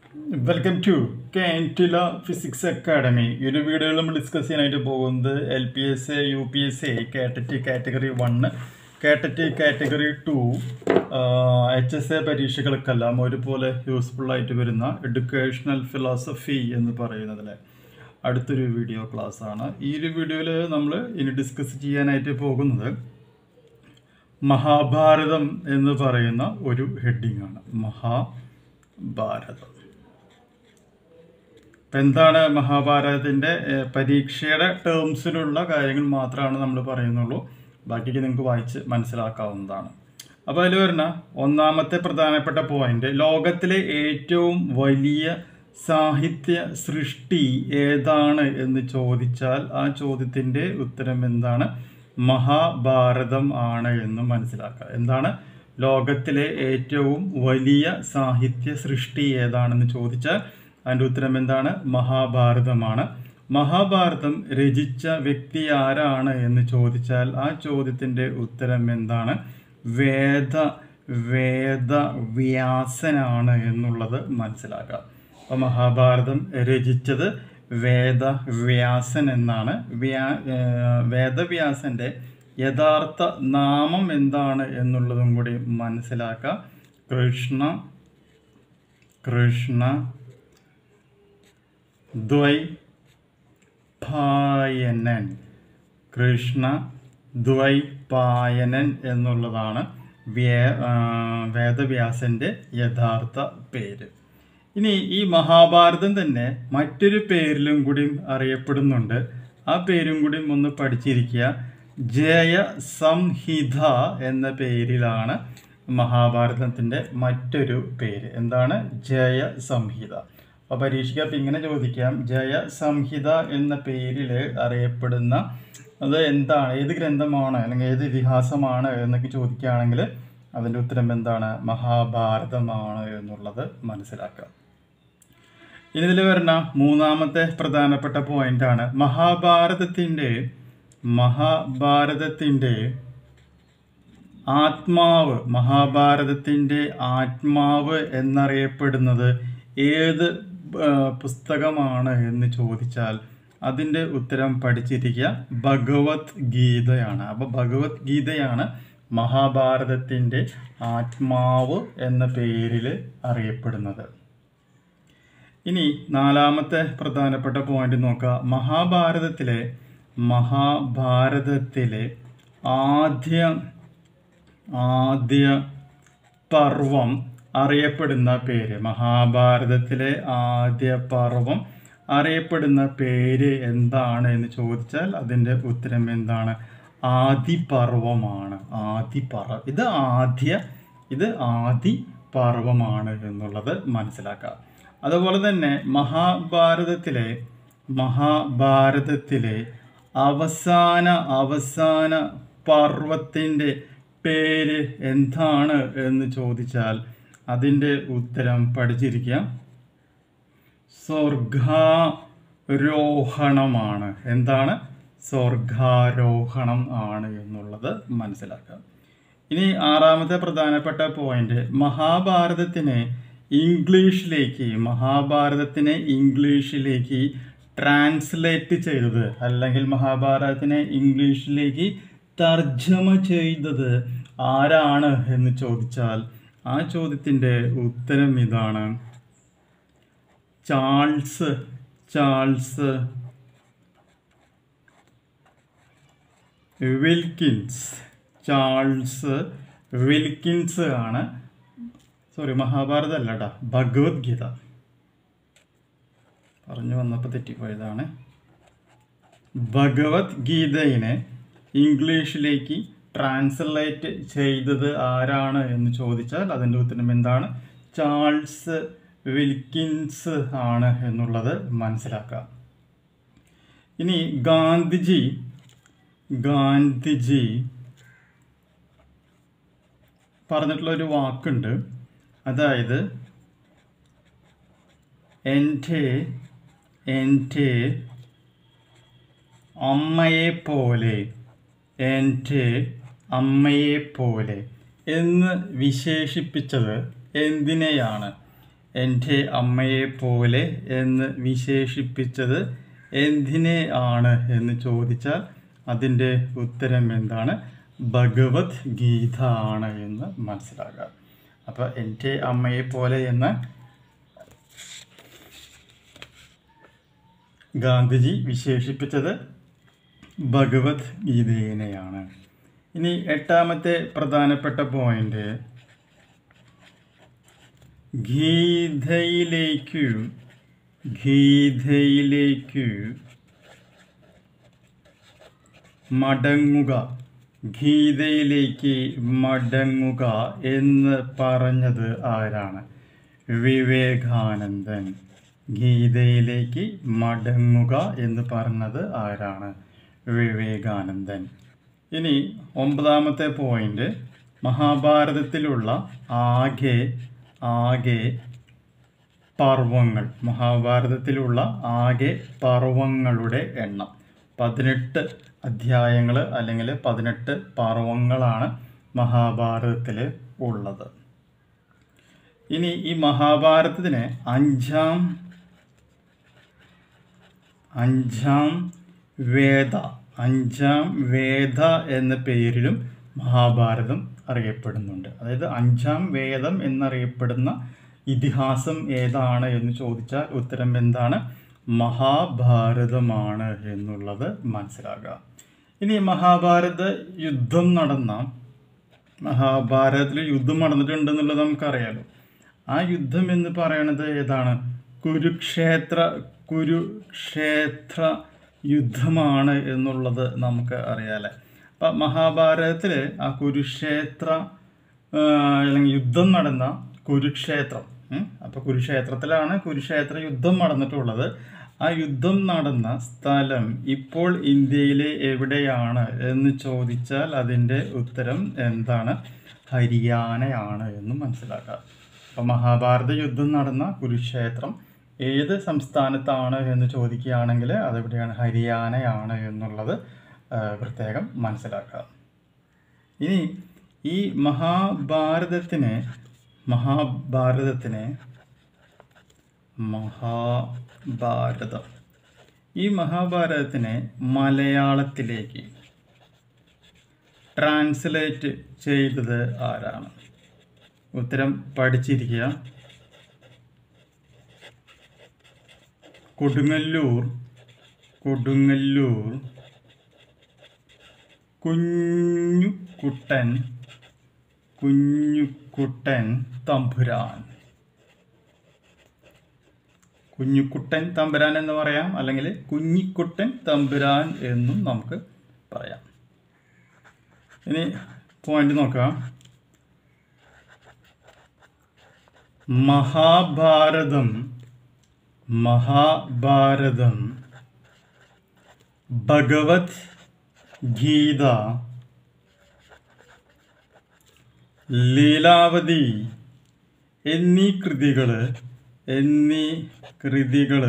welcome to കാൻറ്റില physics academy ഈ ഒരു വീഡിയോയിൽ നമ്മൾ ഡിസ്കസ് ചെയ്യാനായിട്ട് പോകുന്നത് L P S A U P S A കാറ്ററ്റ് കാറ്റഗറി വണ്ണ് കാറ്ററ്റ് category two H S A പരീക്ഷകൾക്കെല്ലാം ഒരുപോലെ യൂസ്ഫുൾ ആയിട്ട് വരുന്ന എഡ്യൂക്കേഷണൽ ഫിലോസഫി എന്ന് പറയുന്നതിലെ അടുത്തൊരു വീഡിയോ ക്ലാസ് ആണ് ഈ ഒരു വീഡിയോയിൽ നമ്മൾ ഇനി ഡിസ്കസ് ചെയ്യാനായിട്ട് പോകുന്നത് മഹാഭാരതം എന്ന് പറയുന്ന ഒരു ഹെഡിങ് ആണ് മഹാഭാരതം ഇപ്പം എന്താണ് മഹാഭാരതത്തിൻ്റെ ഏഹ്, പരീക്ഷയുടെ ടേംസിലുള്ള കാര്യങ്ങൾ മാത്രമാണ് നമ്മൾ പറയുന്നുള്ളൂ ബാക്കിക്ക് നിങ്ങൾക്ക് വായിച്ച് മനസ്സിലാക്കാവുന്നതാണ് അപ്പോൾ അതിൽ വരുന്ന ഒന്നാമത്തെ പ്രധാനപ്പെട്ട പോയിന്റ് ലോകത്തിലെ ഏറ്റവും വലിയ സാഹിത്യ സൃഷ്ടി ഏതാണ് എന്ന് ചോദിച്ചാൽ ആ ചോദ്യത്തിൻ്റെ ഉത്തരം എന്താണ് മഹാഭാരതം ആണ് എന്ന് മനസ്സിലാക്കുക എന്താണ് ലോകത്തിലെ ഏറ്റവും വലിയ സാഹിത്യ സൃഷ്ടി ഏതാണെന്ന് ചോദിച്ചാൽ അതിൻ്റെ ഉത്തരം എന്താണ് മഹാഭാരതമാണ് മഹാഭാരതം രചിച്ച വ്യക്തി ആരാണ് എന്ന് ചോദിച്ചാൽ ആ ചോദ്യത്തിൻ്റെ ഉത്തരം എന്താണ് വേദ വേദ വ്യാസനാണ് എന്നുള്ളത് മനസ്സിലാക്കുക അപ്പോൾ മഹാഭാരതം രചിച്ചത് വേദവ്യാസൻ എന്നാണ് വ്യാ ഏർ വേദവ്യാസൻ്റെ യഥാർത്ഥ നാമം എന്താണ് എന്നുള്ളതും കൂടി മനസ്സിലാക്കുക കൃഷ്ണ കൃഷ്ണ ദ്വൈപായനൻ കൃഷ്ണ ദ്വൈപായനൻ എന്നുള്ളതാണ് വ്യ ആ, വേദവ്യാസൻ്റെ യഥാർത്ഥ പേര് ഇനി ഈ മഹാഭാരതം തന്നെ മറ്റൊരു പേരിലും കൂടി അറിയപ്പെടുന്നുണ്ട് ആ പേരും കൂടി ഒന്ന് പഠിച്ചിരിക്കുക ജയ സംഹിത എന്ന പേരിലാണ് മഹാഭാരതത്തിൻ്റെ മറ്റൊരു പേര് എന്താണ് ജയ സംഹിത അപ്പോൾ പരീക്ഷയ്ക്ക് അപ്പം ഇങ്ങനെ ചോദിക്കാം ജയ സംഹിത എന്ന പേരിൽ അറിയപ്പെടുന്ന അത് എന്താണ് ഏത് ഗ്രന്ഥമാണ് അല്ലെങ്കിൽ ഏത് ഇതിഹാസമാണ് എന്നൊക്കെ ചോദിക്കുകയാണെങ്കിൽ അതിൻ്റെ ഉത്തരം എന്താണ് മഹാഭാരതമാണ് എന്നുള്ളത് മനസ്സിലാക്കുക ഇനി ഇതിൽ വരുന്ന മൂന്നാമത്തെ പ്രധാനപ്പെട്ട പോയിന്റാണ് മഹാഭാരതത്തിൻ്റെ മഹാഭാരതത്തിൻ്റെ ആത്മാവ് മഹാഭാരതത്തിൻ്റെ ആത്മാവ് എന്നറിയപ്പെടുന്നത് ഏത് ആ, പുസ്തകമാണ് എന്ന് ചോദിച്ചാൽ അതിൻ്റെ ഉത്തരം പഠിച്ചിരിക്കുക ഭഗവത് ഗീതയാണ് അപ്പോൾ ഭഗവത് ഗീതയാണ് മഹാഭാരതത്തിൻ്റെ ആത്മാവ് എന്ന പേരിൽ അറിയപ്പെടുന്നത് ഇനി നാലാമത്തെ പ്രധാനപ്പെട്ട പോയിന്റ് നോക്കുക മഹാഭാരതത്തിലെ മഹാഭാരതത്തിലെ ആദ്യ ആദ്യ പർവം അറിയപ്പെടുന്ന പേര് മഹാഭാരതത്തിലെ ആദ്യ പർവം അറിയപ്പെടുന്ന പേര് എന്താണ് എന്ന് ചോദിച്ചാൽ അതിൻ്റെ ഉത്തരം എന്താണ് ആദിപർവമാണ് ആദിപർവ ഇത് ആദ്യ ഇത് ആദി പർവമാണ് എന്നുള്ളത് മനസ്സിലാക്കുക അതുപോലെ തന്നെ മഹാഭാരതത്തിലെ മഹാഭാരതത്തിലെ അവസാന അവസാന പർവത്തിൻ്റെ പേര് എന്താണ് എന്ന് ചോദിച്ചാൽ അതിൻ്റെ ഉത്തരം പഠിച്ചിരിക്കാം സ്വർഗാരോഹണമാണ് എന്താണ് സ്വർഗാരോഹണം ആണ് എന്നുള്ളത് മനസ്സിലാക്കുക ഇനി ആറാമത്തെ പ്രധാനപ്പെട്ട പോയിന്റ് മഹാഭാരതത്തിനെ ഇംഗ്ലീഷിലേക്ക് മഹാഭാരതത്തിനെ ഇംഗ്ലീഷിലേക്ക് ട്രാൻസ്ലേറ്റ് ചെയ്തത് അല്ലെങ്കിൽ മഹാഭാരതത്തിനെ ഇംഗ്ലീഷിലേക്ക് തർജ്ജമ ചെയ്തത് ആരാണ് എന്ന് ചോദിച്ചാൽ ആ ചോദ്യത്തിൻ്റെ ഉത്തരം ഇതാണ് Charles Charles Wilkins Charles Wilkins ആണ് സോറി മഹാഭാരതം അല്ലടാ ഭഗവത്ഗീത പറഞ്ഞു വന്നപ്പോൾ തെറ്റിപ്പോയതാണ് ഭഗവത്ഗീതയിനെ ഇംഗ്ലീഷിലേക്ക് ട്രാൻസ്ലേറ്റ് ചെയ്തത് ആരാണ് എന്ന് ചോദിച്ചാൽ അതിൻ്റെ ഉത്തരം എന്താണ് ചാൾസ് വിൽക്കിൻസ് ആണ് എന്നുള്ളത് മനസ്സിലാക്കുക ഇനി ഗാന്ധിജി ഗാന്ധിജി പറഞ്ഞിട്ടുള്ള ഒരു വാക്കുണ്ട് അതായത് എൻ്റെ എൻ്റെ അമ്മയെ പോലെ എൻ്റെ അമ്മയെ പോലെ എന്ന് വിശേഷിപ്പിച്ചത് എന്തിനെയാണ് എൻ്റെ അമ്മയെ പോലെ എന്ന് വിശേഷിപ്പിച്ചത് എന്തിനെ ആണ് എന്ന് ചോദിച്ചാൽ അതിൻ്റെ ഉത്തരം എന്താണ് ഭഗവത് ഗീത ആണ് എന്ന് മനസ്സിലാക്കുക അപ്പോൾ എൻ്റെ അമ്മയെ പോലെ എന്ന് ഗാന്ധിജി വിശേഷിപ്പിച്ചത് ഭഗവത് ഗീതേനെയാണ് ഇനി എട്ടാമത്തെ പ്രധാനപ്പെട്ട പോയിന്റ് ഗീതയിലേക്കു ഗീതയിലേക്കു മടങ്ങുക ഗീതയിലേക്ക് മടങ്ങുക എന്ന് പറഞ്ഞത് ആരാണ് വിവേകാനന്ദൻ ഗീതയിലേക്ക് മടങ്ങുക എന്ന് പറഞ്ഞത് ആരാണ് വിവേകാനന്ദൻ ഇനി ഒമ്പതാമത്തെ പോയിന്റ് മഹാഭാരതത്തിലുള്ള ആകെ ആകെ പർവങ്ങൾ മഹാഭാരതത്തിലുള്ള ആകെ പർവങ്ങളുടെ എണ്ണം പതിനെട്ട് അധ്യായങ്ങൾ അല്ലെങ്കിൽ പതിനെട്ട് പർവങ്ങളാണ് മഹാഭാരതത്തിൽ ഉള്ളത് ഇനി ഈ മഹാഭാരതത്തിന് അഞ്ചാം അഞ്ചാം വേദ അഞ്ചാം വേദ എന്ന പേരിലും മഹാഭാരതം അറിയപ്പെടുന്നുണ്ട് അതായത് അഞ്ചാം വേദം എന്നറിയപ്പെടുന്ന ഇതിഹാസം ഏതാണ് എന്ന് ചോദിച്ചാൽ ഉത്തരം എന്താണ് മഹാഭാരതമാണ് എന്നുള്ളത് മനസ്സിലാക്കുക ഇനി മഹാഭാരത യുദ്ധം നടന്ന മഹാഭാരതത്തിൽ യുദ്ധം നടന്നിട്ടുണ്ട് എന്നുള്ളത് നമുക്കറിയാലോ ആ യുദ്ധം എന്ന് പറയണത് ഏതാണ് കുരുക്ഷേത്ര കുരുക്ഷേത്ര യുദ്ധമാണ് എന്നുള്ളത് നമുക്ക് അറിയാലേ അപ്പം മഹാഭാരതത്തിൽ ആ കുരുക്ഷേത്ര ആ, അല്ലെങ്കിൽ യുദ്ധം നടന്ന കുരുക്ഷേത്രം ഉം, അപ്പൊ കുരുക്ഷേത്രത്തിലാണ് കുരുക്ഷേത്ര യുദ്ധം നടന്നിട്ടുള്ളത് ആ യുദ്ധം നടന്ന സ്ഥലം ഇപ്പോൾ ഇന്ത്യയിലെ എവിടെയാണ് എന്ന് ചോദിച്ചാൽ അതിൻ്റെ ഉത്തരം എന്താണ് ഹരിയാനയാണ് എന്ന് മനസ്സിലാക്കുക അപ്പം മഹാഭാരത യുദ്ധം നടന്ന കുരുക്ഷേത്രം ഏത് സംസ്ഥാനത്താണ് എന്ന് ചോദിക്കുകയാണെങ്കിൽ അതെവിടെയാണ് ഹരിയാനയാണ് എന്നുള്ളത് ആ, പ്രത്യേകം മനസ്സിലാക്കുക ഇനി ഈ മഹാഭാരതത്തിന് മഹാഭാരതത്തിന് മഹാഭാരതം ഈ മഹാഭാരതത്തിനെ മലയാളത്തിലേക്ക് ട്രാൻസ്ലേറ്റ് ചെയ്തത് ആരാണ് ഉത്തരം പഠിച്ചിരിക്കുക കൊടുങ്ങല്ലൂർ കൊടുങ്ങല്ലൂർ കുഞ്ഞുകുട്ടൻ കുഞ്ഞുകുട്ടൻ തമ്പുരാൻ കുഞ്ഞുകുട്ടൻ തമ്പുരാൻ എന്ന് പറയാം അല്ലെങ്കിൽ കുഞ്ഞിക്കുട്ടൻ തമ്പുരാൻ എന്നും നമുക്ക് പറയാം ഇനി പോയിന്റ് നോക്കാം മഹാഭാരതം മഹാഭാരതം ഭഗവത് ഗീത ലീലാവതി എന്നീ കൃതികൾ എന്നീ കൃതികൾ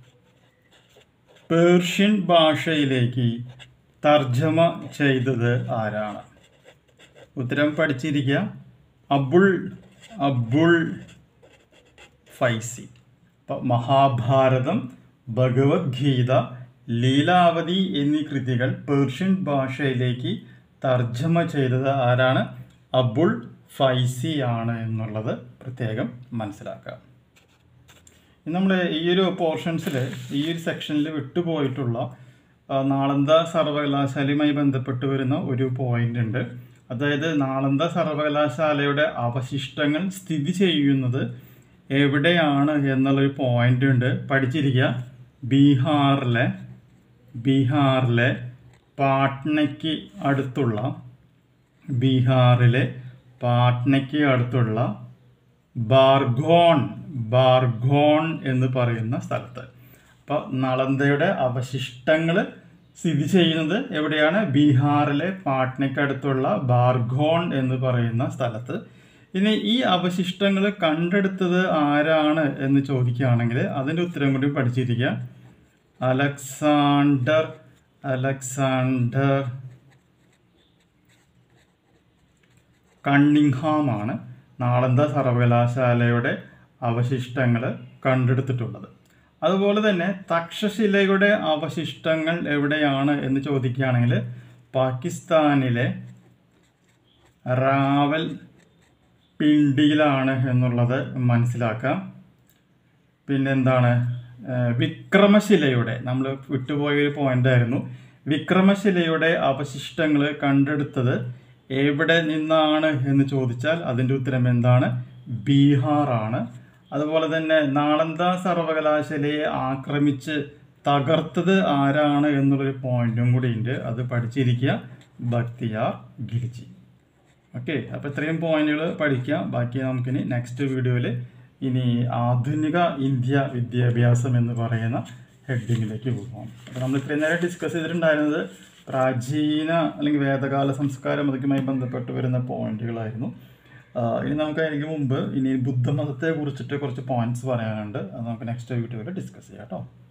പേർഷ്യൻ ഭാഷയിലേക്ക് തർജ്ജമ ചെയ്തത് ആരാണ് ഉത്തരം പഠിച്ചിരിക്കുക അബുൾ അബുൾ ഫൈസി അപ്പം മഹാഭാരതം ഭഗവത്ഗീത ലീലാവതി എന്നീ കൃതികൾ പേർഷ്യൻ ഭാഷയിലേക്ക് തർജ്ജമ ചെയ്തത് ആരാണ് അബുൾ ഫൈസി ആണ് എന്നുള്ളത് പ്രത്യേകം മനസ്സിലാക്കുക നമ്മൾ ഈ ഒരു പോർഷൻസിൽ ഈ ഒരു സെക്ഷനിൽ വിട്ടുപോയിട്ടുള്ള ആ, നാളന്ത സർവകലാശാലയുമായി ബന്ധപ്പെട്ട് വരുന്ന ഒരു പോയിന്റ് ഉണ്ട് അതായത് നാളന്ത സർവകലാശാലയുടെ അവശിഷ്ടങ്ങൾ സ്ഥിതി ചെയ്യുന്നത് എവിടെയാണ് എന്നുള്ളൊരു പോയിന്റ് ഉണ്ട് പഠിച്ചിരിക്കുക ബീഹാറിലെ ബീഹാറിലെ പാട്നയ്ക്ക് അടുത്തുള്ള ബീഹാറിലെ പാട്നയ്ക്ക് അടുത്തുള്ള ബാർഗോൺ ബാർഗോൺ എന്ന് പറയുന്ന സ്ഥലത്ത് അപ്പോൾ നളന്തയുടെ അവശിഷ്ടങ്ങൾ സ്ഥിതി ചെയ്യുന്നത് എവിടെയാണ് ബീഹാറിലെ പാട്നയ്ക്കടുത്തുള്ള ബാർഗോൺ എന്ന് പറയുന്ന സ്ഥലത്ത് ഇനി ഈ അവശിഷ്ടങ്ങൾ കണ്ടെടുത്തത് ആരാണ് എന്ന് ചോദിക്കുകയാണെങ്കിൽ അതിൻ്റെ ഉത്തരം കൂടി പഠിച്ചിരിക്കുക അലക്സാണ്ടർ അലക്സാണ്ടർ കണ്ണിങ്ഹാം ആണ് നാളന്ത സർവകലാശാലയുടെ അവശിഷ്ടങ്ങൾ കണ്ടെടുത്തിട്ടുള്ളത് അതുപോലെ തന്നെ തക്ഷശിലയുടെ അവശിഷ്ടങ്ങൾ എവിടെയാണ് എന്ന് ചോദിക്കുകയാണെങ്കിൽ പാകിസ്ഥാനിലെ റാവൽ പിണ്ടിയിലാണ് എന്നുള്ളത് മനസ്സിലാക്കാം പിന്നെന്താണ് ഏഹ് വിക്രമശിലയുടെ നമ്മൾ വിട്ടുപോയ ഒരു പോയിന്റ് ആയിരുന്നു വിക്രമശിലയുടെ അവശിഷ്ടങ്ങൾ കണ്ടെടുത്തത് എവിടെ നിന്നാണ് എന്ന് ചോദിച്ചാൽ അതിൻ്റെ ഉത്തരം എന്താണ് ബീഹാറാണ് അതുപോലെ തന്നെ നാളന്ദ സർവകലാശാലയെ ആക്രമിച്ച് തകർത്തത് ആരാണ് എന്നുള്ളൊരു പോയിന്റും കൂടി ഉണ്ട് അത് പഠിച്ചിരിക്കുക ബക്തിയാർ ഗിരിജി ഓക്കെ അപ്പോൾ ഇത്രയും പോയിന്റുകൾ പഠിക്കാം ബാക്കി നമുക്കിനി നെക്സ്റ്റ് വീഡിയോയിൽ ഇനി ആധുനിക ഇന്ത്യ വിദ്യാഭ്യാസം എന്ന് പറയുന്ന ഹെഡിങ്ങിലേക്ക് പോകാം അപ്പോൾ നമ്മൾ ഇത്രയും നേരം ഡിസ്കസ് ചെയ്തിട്ടുണ്ടായിരുന്നത് പ്രാചീന അല്ലെങ്കിൽ വേദകാല സംസ്കാരം അതൊക്കെയുമായി ബന്ധപ്പെട്ട് വരുന്ന പോയിന്റുകളായിരുന്നു ആ, ഇനി നമുക്ക് അതിന് മുമ്പ് ഇനി ബുദ്ധമതത്തെ കുറിച്ചിട്ട് കുറച്ച് പോയിന്റ്സ് പറയാനുണ്ട് അത് നമുക്ക് നെക്സ്റ്റ് വീഡിയോയിൽ ഡിസ്കസ് ചെയ്യാം കേട്ടോ